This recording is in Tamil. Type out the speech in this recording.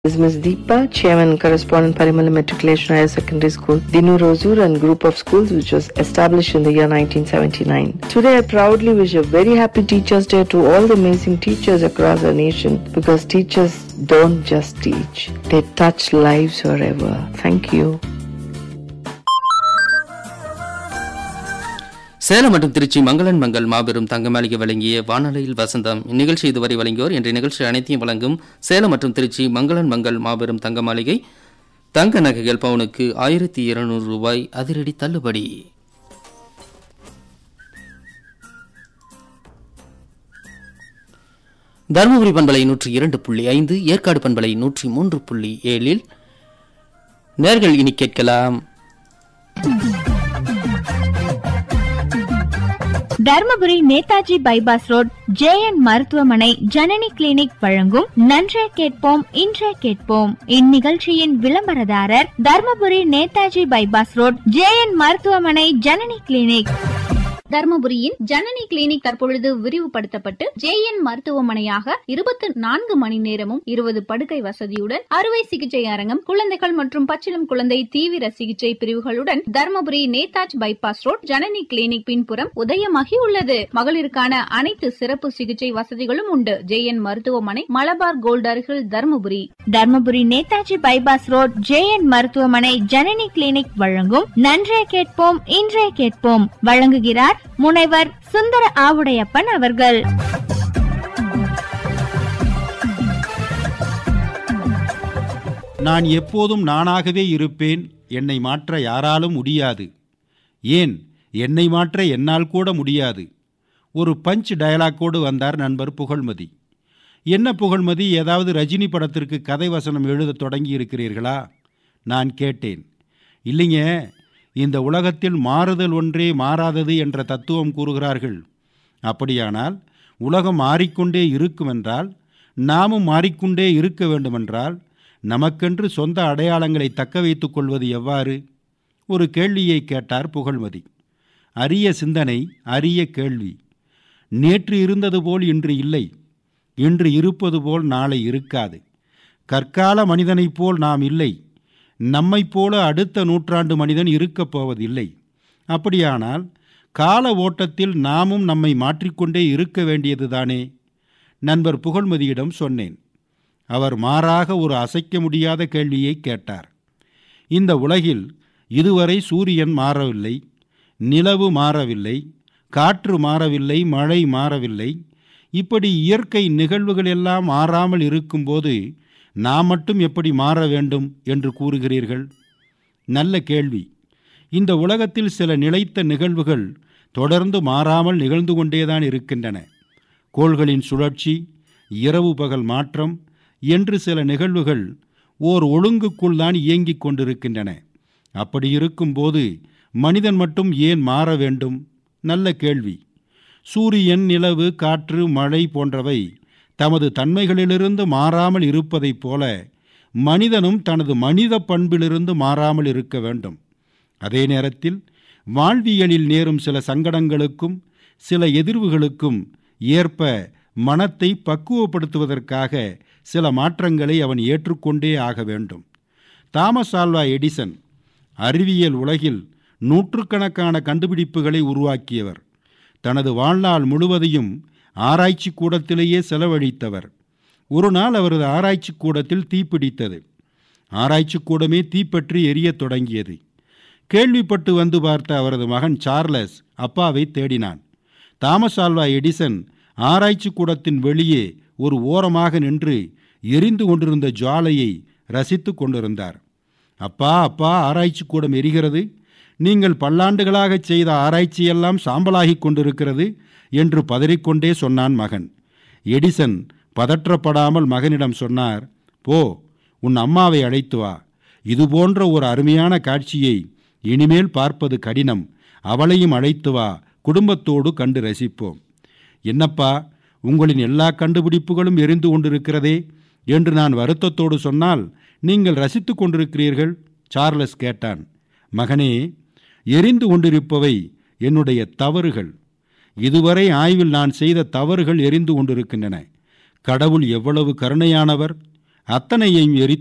is Ms. Deepa, Chairman Correspondent Parimala Matriculation Higher Secondary School, Dinu Rozur and group of schools which was established in the year 1979. Today I proudly wish a very happy Teachers Day to all the amazing teachers across our nation because teachers don't just teach, they touch lives forever. Thank you. Salem மற்றும் திருச்சி மங்களன் மங்கள் மாபெரும் தங்கமாளிகை வழங்கிய வானொலியில் வசந்தம் இந்நிகழ்ச்சி இதுவரை வழங்கியோர் என்ற நிகழ்ச்சி அனைத்தையும் வழங்கும் சேலம் மற்றும் திருச்சி மங்களன் மங்கள் மாபெரும் தங்க மாளிகை தங்க நகைகள் பவுனுக்கு ஆயிரத்தி இருநூறு ரூபாய் அதிரடி தள்ளுபடி தருமபுரி பண்பலை நூற்றி இரண்டு புள்ளி ஐந்து ஏற்காடு பண்பலை நூற்றி மூன்று புள்ளி ஏழில் நேர்கள் இனி கேட்கலாம் Dharmapuri Netaji bypass road JN மருத்துவமனை ஜனனி கிளினிக் வழங்கும் நன்றே கேட்போம் இன்றே கேட்போம் இந்நிகழ்ச்சியின் விளம்பரதாரர் Dharmapuri Netaji bypass road JN மருத்துவமனை ஜனனி கிளினிக் தர்மபுரியின் ஜனனி கிளினிக் தற்பொழுது விரிவுபடுத்தப்பட்டு ஜேஎன் மருத்துவமனையாக இருபத்தி நான்கு மணி நேரமும் இருபது படுக்கை வசதியுடன் அறுவை சிகிச்சை அரங்கம் குழந்தைகள் மற்றும் பச்சிளம் குழந்தை தீவிர சிகிச்சை பிரிவுகளுடன் Dharmapuri Netaji bypass road Janani clinic பின்புறம் உதயமாகி உள்ளது மகளிருக்கான அனைத்து சிறப்பு சிகிச்சை வசதிகளும் உண்டு ஜேஎன் மருத்துவமனை மலபார் கோல்ட் அருகில் Dharmapuri Dharmapuri Netaji bypass road JN மருத்துவமனை ஜனனி கிளினிக் வழங்கும் நன்றே கேட்போம் இன்றே கேட்போம் வழங்குகிறார் முனைவர் சுந்தர ஆவுடையப்பன் அவர்கள் நான் எப்போதும் நானாகவே இருப்பேன் என்னை மாற்ற யாராலும் முடியாது ஏன் என்னை மாற்ற என்னால் கூட முடியாது ஒரு பஞ்ச் டயலாக்கோடு வந்தார் நண்பர் புகழ்மதி என்ன புகழ்மதி ஏதாவது ரஜினி படத்திற்கு கதை வசனம் எழுதத் தொடங்கி இருக்கிறீர்களா நான் கேட்டேன் இல்லைங்க இந்த உலகத்தில் மாறுதல் ஒன்றே மாறாதது என்ற தத்துவம் கூறுகிறார்கள் அப்படியானால் உலகம் மாறிக்கொண்டே இருக்குமென்றால் நாமும் மாறிக்கொண்டே இருக்க வேண்டுமென்றால் நமக்கென்று சொந்த அடையாளங்களை தக்க வைத்துக் கொள்வது எவ்வாறு ஒரு கேள்வியை கேட்டார் புகழ்மதி அரிய சிந்தனை அரிய கேள்வி நேற்று இருந்தது போல் இன்று இல்லை இன்று இருப்பது போல் நாளை இருக்காது கற்கால மனிதனைப் போல் நாம் இல்லை நம்மைப் போல அடுத்த நூற்றாண்டு மனிதன் இருக்கப் போவதில்லை அப்படியானால் கால ஓட்டத்தில் நாமும் நம்மை மாற்றிக்கொண்டே இருக்க வேண்டியதுதானே நண்பர் புகழ்மதியிடம் சொன்னேன் அவர் மாறாக ஒரு அசைக்க முடியாத கேள்வியை கேட்டார் இந்த உலகில் இதுவரை சூரியன் மாறவில்லை நிலவு மாறவில்லை காற்று மாறவில்லை மழை மாறவில்லை இப்படி இயற்கை நிகழ்வுகள் எல்லாம் மாறாமல் இருக்கும்போது நாம் மட்டும் எப்படி மாற வேண்டும் என்று கூறுகிறீர்கள் நல்ல கேள்வி இந்த உலகத்தில் சில நிலைத்த நிகழ்வுகள் தொடர்ந்து மாறாமல் நிகழ்ந்து கொண்டேதான் இருக்கின்றன கோள்களின் சுழற்சி இரவு பகல் மாற்றம் என்று சில நிகழ்வுகள் ஓர் ஒழுங்குக்குள் தான் இயங்கிக் கொண்டிருக்கின்றன அப்படி இருக்கும்போது மனிதன் மட்டும் ஏன் மாற வேண்டும் நல்ல கேள்வி சூரியன் நிலவு காற்று மழை போன்றவை தமது தன்மைகளிலிருந்து மாறாமல் இருப்பதைப் போல மனிதனும் தனது மனித பண்பிலிருந்து மாறாமல் இருக்க வேண்டும் அதே நேரத்தில் வாழ்வியலில் நேரும் சில சங்கடங்களுக்கும் சில எதிர்வுகளுக்கும் ஏற்ப மனத்தை பக்குவப்படுத்துவதற்காக சில மாற்றங்களை அவன் ஏற்றுக்கொண்டே ஆக வேண்டும் தாமஸ் ஆல்வா எடிசன் அறிவியல் உலகில் நூற்றுக்கணக்கான கண்டுபிடிப்புகளை உருவாக்கியவர் தனது வாழ்நாள் முழுவதையும் ஆராய்ச்சி கூடத்திலேயே செலவழித்தவர் ஒரு நாள் அவரது ஆராய்ச்சி கூடத்தில் தீப்பிடித்தது ஆராய்ச்சி கூடமே தீப்பற்றி எரியத் தொடங்கியது கேள்விப்பட்டு வந்து பார்த்த அவரது மகன் சார்லஸ் அப்பாவை தேடினான் தாமஸ் ஆல்வா எடிசன் ஆராய்ச்சி கூடத்தின் வெளியே ஒரு ஓரமாக நின்று எரிந்து கொண்டிருந்த ஜுவாலையை ரசித்து கொண்டிருந்தார் அப்பா அப்பா ஆராய்ச்சி கூடம் எரிகிறது நீங்கள் பல்லாண்டுகளாக செய்த ஆராய்ச்சியெல்லாம் சாம்பலாகிக் கொண்டிருக்கிறது என்று பதறிக்கொண்டே சொன்னான் மகன் எடிசன் பதற்றப்படாமல் மகனிடம் சொன்னார் போ உன் அம்மாவை அழைத்து வா இது போன்ற ஒரு அருமையான காட்சியை இனிமேல் பார்ப்பது கடினம் அவளையும் அழைத்து வா குடும்பத்தோடு கண்டு ரசிப்போம் என்னப்பா உங்களின் எல்லா கண்டுபிடிப்புகளும் எரிந்து கொண்டிருக்கிறதே என்று நான் வருத்தத்தோடு சொன்னால் நீங்கள் ரசித்து கொண்டிருக்கிறீர்கள் சார்லஸ் கேட்டான் மகனே எரிந்து கொண்டிருப்பவை என்னுடைய தவறுகள் இதுவரை ஆய்வில் நான் செய்த தவறுகள் எரிந்து கொண்டிருக்கின்றன கடவுள் எவ்வளவு கருணையானவர் அத்தனையையும் எரித்து